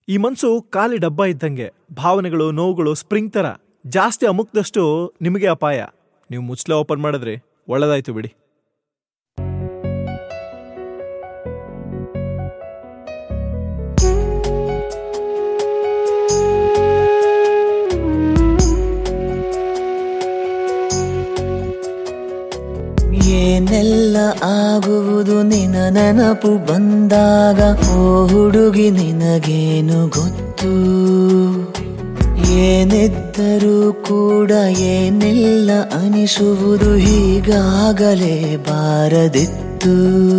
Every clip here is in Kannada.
ಈ ಮನ್ಸು ಖಾಲಿ ಡಬ್ಬ ಇದ್ದಂಗೆ ಭಾವನೆಗಳು ನೋವುಗಳು ಸ್ಪ್ರಿಂಗ್ ತರ ಜಾಸ್ತಿ ಅಮುಕ್ದಷ್ಟು ನಿಮಗೆ ಅಪಾಯ ನೀವು ಮುಚ್ಲೆ ಓಪನ್ ಮಾಡಿದ್ರಿ ಒಳ್ಳೇದಾಯ್ತು ಬಿಡಿ ಏನೆಲ್ಲ ಆಗುವುದು ನಿನ ನೆನಪು ಬಂದಾಗ ಓ ಹುಡುಗಿ ನಿನಗೇನು ಗೊತ್ತು ಏನಿದ್ದರೂ ಕೂಡ ಏನೆಲ್ಲ ಅನಿಸುವುದು ಹೀಗಾಗಲೇ ಬಾರದಿತ್ತು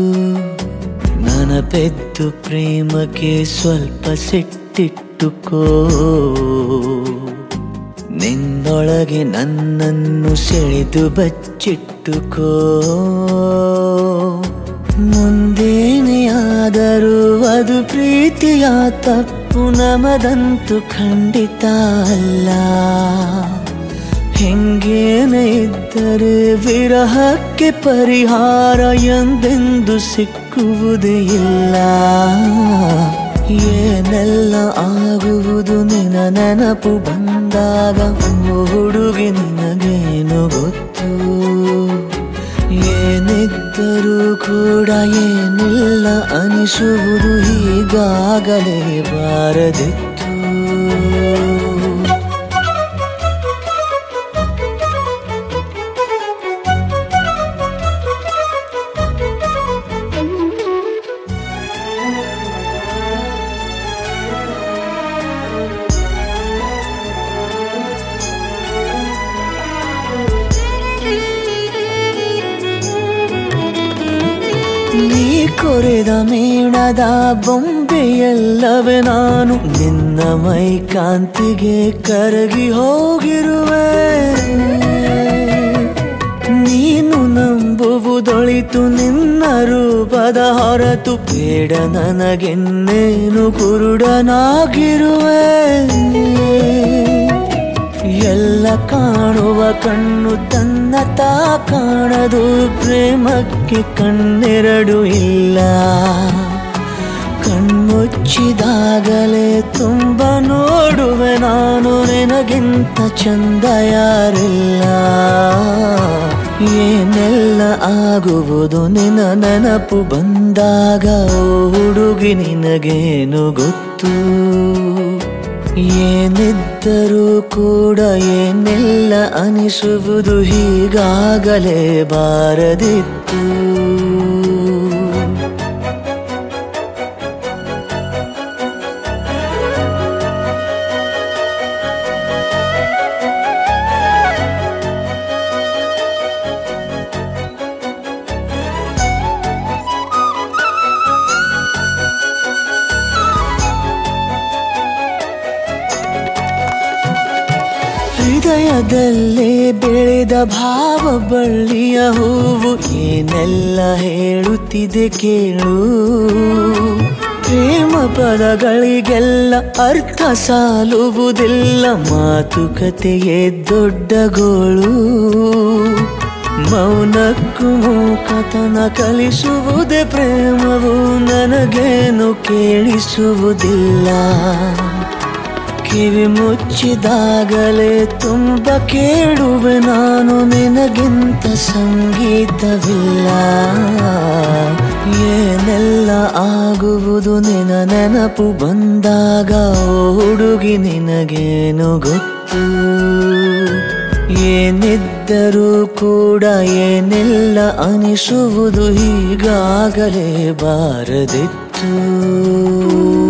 ನನಪೆದ್ದು ಪ್ರೇಮಕ್ಕೆ ಸ್ವಲ್ಪ ಸಿಟ್ಟಿಟ್ಟುಕೋ ನಿನ್ನೊಳಗೆ ನನ್ನನ್ನು ಸೆಳೆದು ಬಚ್ಚಿಟ್ಟುಕೋ ಮುಂದೇನೆ ಆದರೂ ಅದು ಪ್ರೀತಿಯ ತಪ್ಪು ನಮದಂತೂ ಖಂಡಿತ ಅಲ್ಲ ಹೆಂಗೇನೆ ಇದ್ದರೆ ವಿರಹಕ್ಕೆ ಪರಿಹಾರ ಎಂದೆಂದು ಸಿಕ್ಕುವುದೇ ಇಲ್ಲ ಏನೆಲ್ಲ ಆಗುವುದು ನಿನ ನೆನಪು ಬಂದಾಗ ಓ ಹುಡುಗಿ ನಿನಗೇನು ಗೊತ್ತು ಏನಿದ್ದರೂ ಕೂಡ ಏನಿಲ್ಲ ಅನಿಸುವುದು ಹೀಗಾಗಲೇ ಬಾರದಿತ್ತು ನೀ ಕೊರೆದ ಮೇಣದ ಬೊಂಬೆಯಲ್ಲವೇ ನಾನು ನಿನ್ನ ಮೈ ಕಾಂತಿಗೆ ಕರಗಿ ಹೋಗಿರುವೆ ನೀನು ನಂಬುವುದೊಳಿತು ನಿನ್ನ ರೂಪದ ಹೊರತು ಬೇಡ ನನಗೆನ್ನೇನು ಕುರುಡನಾಗಿರುವೆ ಎಲ್ಲ ಕಾಣುವ ಕಣ್ಣು ತನ್ನ ತಾ ಕಾಣದು ಪ್ರೇಮಕ್ಕೆ ಕಣ್ಣೆರಡು ಇಲ್ಲ ಕಣ್ಮುಚ್ಚಿದಾಗಲೇ ತುಂಬ ನೋಡುವೆ ನಾನು ನಿನಗಿಂತ ಚಂದ ಯಾರಿಲ್ಲ ಏನೆಲ್ಲ ಆಗುವುದು ನಿನ ನೆನಪು ಬಂದಾಗ ಓ ಹುಡುಗಿ ನಿನಗೇನು ಗೊತ್ತು ಏನಿದ್ದರೂ ಕೂಡ ಏನೆಲ್ಲ ಅನಿಸುವುದು ಹೀಗಾಗಲೇ ಬಾರದಿತ್ತು ಹೃದಯದಲ್ಲೇ ಬೆಳೆದ ಭಾವ ಬಳ್ಳಿಯ ಹೂವು ಏನೆಲ್ಲ ಹೇಳುತ್ತಿದೆ ಕೇಳು ಪ್ರೇಮ ಪದಗಳಿಗೆಲ್ಲ ಅರ್ಥ ಸಾಲುವುದಿಲ್ಲ ಮಾತುಕತೆಯೇ ದೊಡ್ಡ ಗೋಳು ಮೌನಕ್ಕೂ ಮೂಕತನ ಕಲಿಸುವುದೇ ಪ್ರೇಮವು ನನಗೇನು ಕೇಳಿಸುವುದಿಲ್ಲ ಕಿವಿ ಮುಚ್ಚಿದಾಗಲೇ ತುಂಬ ಕೇಳುವೆ ನಾನು ನಿನಗಿಂತ ಸಂಗೀತವಿಲ್ಲ ಏನೆಲ್ಲ ಆಗುವುದು ನಿನ ನೆನಪು ಬಂದಾಗ ಓ ಹುಡುಗಿ ನಿನಗೇನು ಗೊತ್ತು ಏನಿದ್ದರೂ ಕೂಡ ಏನೆಲ್ಲ ಅನಿಸುವುದು ಹೀಗಾಗಲೇ ಬಾರದಿತ್ತು